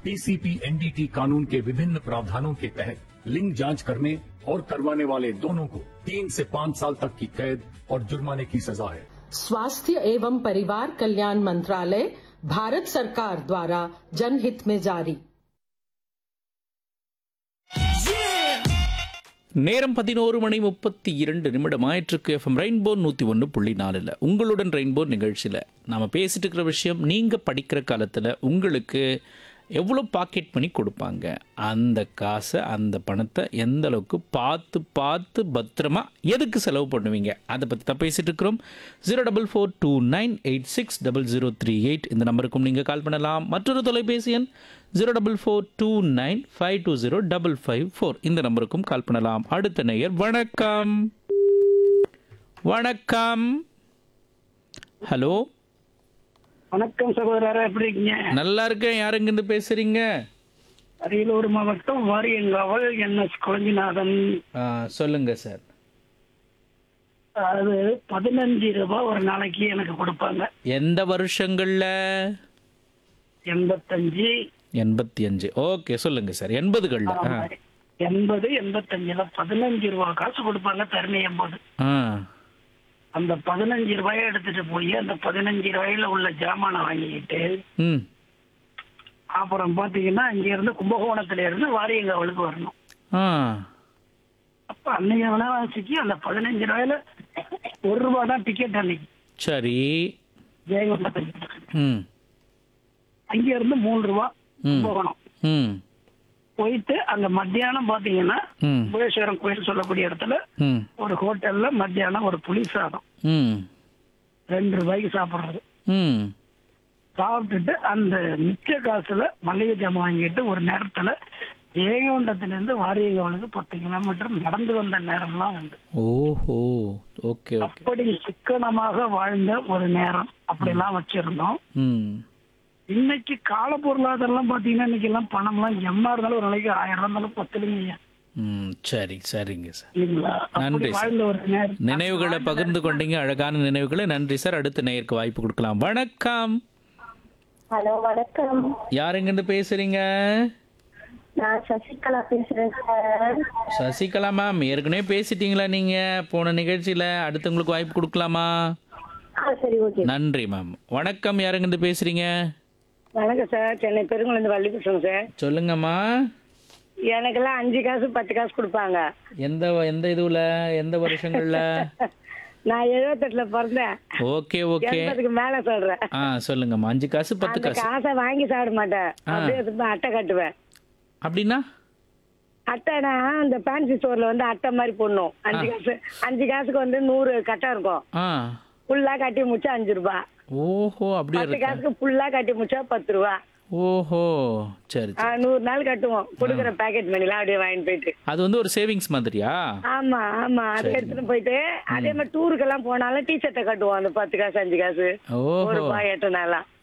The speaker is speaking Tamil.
टीसीपी एनडीटी कानून के विभिन्न प्रावधानों के तहत लिंग जांच करने और करवाने वाले दोनों को तीन से पाँच साल तक की कैद और जुर्माने की सजा है स्वास्थ्य एवं परिवार कल्याण मंत्रालय भारत सरकार द्वारा जनहित में जारी நேரம் பதினோரு மணி முப்பத்தி இரண்டு நிமிடம் ஆயிற்றுக்கு எஃப்எம் ரெயின்போ நூற்றி ஒன்று புள்ளி நாலில் உங்களுடன் ரெயின்போ நிகழ்ச்சியில் நாம் பேசிட்டு இருக்கிற விஷயம் நீங்கள் படிக்கிற காலத்தில் உங்களுக்கு எவ்வளோ பாக்கெட் பண்ணி கொடுப்பாங்க அந்த காசை அந்த பணத்தை எந்த அளவுக்கு பார்த்து பார்த்து பத்திரமா எதுக்கு செலவு பண்ணுவீங்க அதை பற்றி தான் பேசிட்டு இருக்கிறோம் zero double four two nine eight six double zero three eight இந்த நம்பருக்கும் நீங்கள் கால் பண்ணலாம் மற்றொரு தொலைபேசி எண் zero double four two nine five two zero double five four இந்த நம்பருக்கும் கால் பண்ணலாம் அடுத்த நேயர் வணக்கம் வணக்கம் ஹலோ வணக்கம் சகோதரரா எப்படி இருக்கீங்க நல்லா இருக்கேன் யாருங்கிருந்து பேசுறீங்க அரியலூர் மாவட்டம் வாரியங்காவல் என் எஸ் குழஞ்சிநாதன் ஆ, சொல்லுங்க சார் அது பதினஞ்சு ரூபாய் ஒரு நாளைக்கு எனக்கு கொடுப்பாங்க எந்த வருஷங்கள்ல எண்பத்தஞ்சு எண்பத்தி அஞ்சு ஓகே சொல்லுங்க சார் எண்பதுகள்ல ஆ. எண்பது எண்பத்தஞ்சுல பதினஞ்சு ரூபாய் காசு கொடுப்பாங்க தரணியும் போது ஆ அந்த பதினஞ்சு ரூபாயை எடுத்துட்டு போய் அந்த பதினஞ்சு ரூபாயில உள்ள ஜாமானை வாங்கிக்கிட்டு ம் அப்புறம் பாத்தீங்கன்னா இங்க இருந்து கும்பகோணத்துல இருந்து வாரியங்காவலுக்கு வரணும் ஆ அப்ப அன்னைக்கு விலைவாசிக்கு அந்த பதினஞ்சு ரூபாயில ஒரு ரூபாய் தான் டிக்கெட் அன்னைக்கு சரி ஜெயங்கொண்டத்துக்கு ம் அங்க இருந்து மூணு ரூபா ம். போகணும் ம் போயிட்டு அங்க மத்தியானம் பாத்தீங்கன்னா ம் புலேஸ்வரம் கோயில் சொல்லக்கூடிய இடத்துல ம் ஒரு ஹோட்டல்ல மத்தியானம் ஒரு புளி சாதம் ம் ரெண்டு ரூபாய்க்கு சாப்பிடுறது ம் சாப்பிட்டுட்டு அந்த மிச்ச காசுல மளிகை ஜாமான் வாங்கிட்டு ஒரு நேரத்துல ஏகவுண்டத்துல இருந்து வாரியகவனுக்கு பத்து கிலோமீட்டர் நடந்து வந்த நேரம்லாம் உண்டு ஓஹோ ஓகே ஓகே அப்படி சிக்கனமாக வாழ்ந்த ஒரு நேரம் அப்படிலாம் வச்சிருந்தோம் ம் இன்னைக்கு கால பொருளாதாரம் பாத்தீங்கன்னா இன்னைக்கு எல்லாம் பணம்லாம் எம்மா இருந்தாலும் ஒரு நாளைக்கு ஆயிரம் ரூபா இருந்தாலும் பத்துலீங்க ம் சரி சரிங்க சார் இல்லைங்களா நன்றி அப்படி சார். வாழ்ந்த ஒரு நேரம் நினைவுகளை பகிர்ந்து கொண்டீங்க அழகான நினைவுகளை நன்றி சார் அடுத்த நேயருக்கு வாய்ப்பு கொடுக்கலாம் வணக்கம் ஹலோ வணக்கம் யாருங்கிருந்து பேசுறீங்க நான் சசிகலா பேசுறேன் சார் சசிகலா மேம் ஏற்கனவே பேசிட்டீங்களா நீங்க போன நிகழ்ச்சியில அடுத்தவங்களுக்கு வாய்ப்பு கொடுக்கலாமா ஆ சரி ஓகே நன்றி மேம் வணக்கம் யாருங்கிருந்து பேசுறீங்க வணக்கம் சார் சென்னை பெருங்குளந்து வள்ளி பேசுறேன் சார் சொல்லுங்கம்மா எனக்கெல்லாம் அஞ்சு காசு பத்து காசு கொடுப்பாங்க எந்த எந்த இதுல எந்த வருஷங்கள்ல நான் எழுபத்தெட்டுல பிறந்தேன் ஓகே ஓகே எண்பதுக்கு மேல சொல்றேன் ஆ சொல்லுங்கம்மா அஞ்சு காசு பத்து அந்த காசு காசை வாங்கி சாப்பிட மாட்டேன் அப்படியே எடுத்துட்டு போய் அட்டை கட்டுவேன் அப்படின்னா அட்டைனா அந்த ஃபேன்சி ஸ்டோர்ல வந்து அட்டை மாதிரி போடணும் அஞ்சு காசு அஞ்சு காசுக்கு வந்து நூறு கட்டை இருக்கும் ஆ ஃபுல்லா கட்டி முடிச்சா அஞ்சு ரூபாய் ஓஹோ அப்படியே பத்து இருக்கா காசுக்கு ஃபுல்லா கட்டி முடிச்சா பத்து ரூபா ஓஹோ சரி ஆ, சரி நூறு நாள் கட்டுவோம் கொடுக்குற பேக்கெட் மணிலாம் அப்படியே வாங்கிட்டு போயிட்டு அது வந்து ஒரு சேவிங்ஸ் மாதிரியா ஆமா ஆமா அதை எடுத்துட்டு போயிட்டு அதே மாதிரி டூருக்கெல்லாம் போனாலும் டீ ஷர்ட்டை கட்டுவோம் அந்த பத்து காசு அஞ்சு காசு ஒரு ஓஹோ ரூபாய் எட்டு நாளாம்